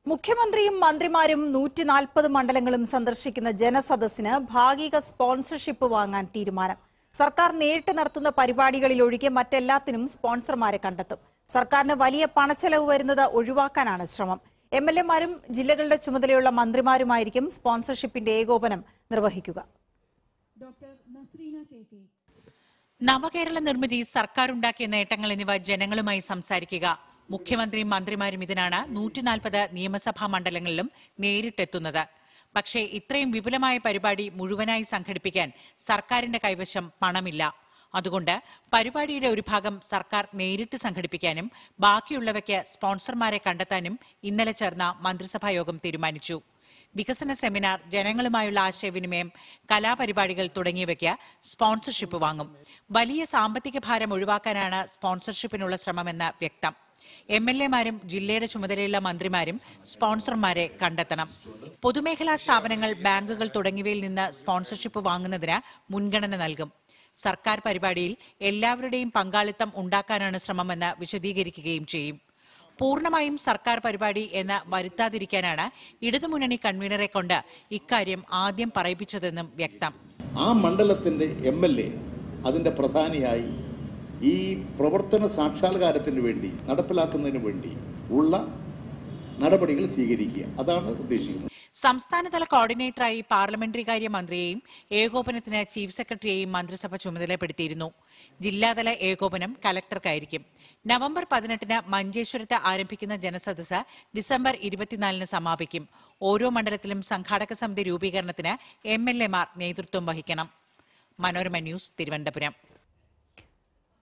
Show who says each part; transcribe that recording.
Speaker 1: മുഖ്യമന്ത്രിയും മന്ത്രിമാരും നൂറ്റി നാൽപ്പത് മണ്ഡലങ്ങളും സന്ദർശിക്കുന്ന ജനസദസ്സിന് ഭാഗിക സ്പോൺസർഷിപ്പ് വാങ്ങാൻ തീരുമാനം സർക്കാർ നേരിട്ട് നടത്തുന്ന പരിപാടികളിൽ ഒഴികെ മറ്റെല്ലാത്തിനും സ്പോൺസർമാരെ കണ്ടെത്തും സർക്കാരിന് വലിയ പണച്ചെലവ് വരുന്നത് ഒഴിവാക്കാനാണ് ശ്രമം എം എൽ എമാരും ജില്ലകളുടെ ചുമതലയുള്ള മന്ത്രിമാരുമായിരിക്കും സ്പോൺസർഷിപ്പിന്റെ ഏകോപനം നിർവഹിക്കുക
Speaker 2: doctor Nasreena K K
Speaker 3: Navakerala നിർമ്മിതി സർക്കാർ ഉണ്ടാക്കിയ നേട്ടങ്ങൾ എന്നിവ ജനങ്ങളുമായി സംസാരിക്കുക മുഖ്യമന്ത്രിയും മന്ത്രിമാരും ഇതിനാണ് നൂറ്റിനാൽപ്പത് നിയമസഭാ മണ്ഡലങ്ങളിലും നേരിട്ടെത്തുന്നത് പക്ഷേ ഇത്രയും വിപുലമായ പരിപാടി മുഴുവനായി സംഘടിപ്പിക്കാൻ സർക്കാരിന്റെ കൈവശം പണമില്ല അതുകൊണ്ട് പരിപാടിയുടെ ഒരു ഭാഗം സർക്കാർ നേരിട്ട് സംഘടിപ്പിക്കാനും ബാക്കിയുള്ളവയ്ക്ക് സ്പോൺസർമാരെ കണ്ടെത്താനും ഇന്നലെ ചേർന്ന മന്ത്രിസഭാ യോഗം തീരുമാനിച്ചു വികസന സെമിനാർ ജനങ്ങളുമായുള്ള ആശയവിനിമയം കലാപരിപാടികൾ തുടങ്ങിയവയ്ക്ക് സ്പോൺസർഷിപ്പ് വാങ്ങും വലിയ സാമ്പത്തിക ഭാരം ഒഴിവാക്കാനാണ് സ്പോൺസർഷിപ്പിനുള്ള ശ്രമമെന്ന് വ്യക്തം എം എൽ എമാരും ജില്ലയുടെ ചുമതലയുള്ള മന്ത്രിമാരും സ്പോൺസർമാരെ കണ്ടെത്തണം പൊതുമേഖലാ സ്ഥാപനങ്ങൾ ബാങ്കുകൾ തുടങ്ങിയവയിൽ നിന്ന് സ്പോൺസർഷിപ്പ് വാങ്ങുന്നതിന് മുൻഗണന നൽകും സർക്കാർ പരിപാടിയിൽ എല്ലാവരുടെയും പങ്കാളിത്തം ഉണ്ടാക്കാനാണ് ശ്രമമെന്ന് വിശദീകരിക്കുകയും ചെയ്യും പൂർണ്ണമായും സർക്കാർ പരിപാടി എന്ന് വരുത്താതിരിക്കാനാണ് ഇടതുമുന്നണി കൺവീനറെ കൊണ്ട് ഇക്കാര്യം ആദ്യം പറയിപ്പിച്ചതെന്നും വ്യക്തം
Speaker 4: ആ മണ്ഡലത്തിൻ്റെ എം എൽ എ അതിൻ്റെ പ്രധാനിയായി ഈ പ്രവർത്തന സാക്ഷാത്കാരത്തിന് വേണ്ടി നടപ്പിലാക്കുന്നതിന് വേണ്ടി ഉള്ള നടപടികൾ സ്വീകരിക്കുക അതാണ് ഉദ്ദേശിക്കുന്നത്
Speaker 3: സംസ്ഥാനതല കോർഡിനേറ്ററായി പാർലമെന്ററി കാര്യ മന്ത്രിയെയും ഏകോപനത്തിന് ചീഫ് സെക്രട്ടറിയെയും മന്ത്രിസഭ ചുമതലപ്പെടുത്തിയിരുന്നു ജില്ലാതല ഏകോപനം കലക്ടർക്കായിരിക്കും നവംബർ പതിനെട്ടിന് മഞ്ചേശ്വരത്ത് ആരംഭിക്കുന്ന ജനസദസ് ഡിസംബർ ഇരുപത്തിനാലിന് സമാപിക്കും ഓരോ മണ്ഡലത്തിലും സംഘാടക സമിതി രൂപീകരണത്തിന് എം എൽ എമാർ നേതൃത്വം വഹിക്കണം മനോരമ ന്യൂസ് തിരുവനന്തപുരം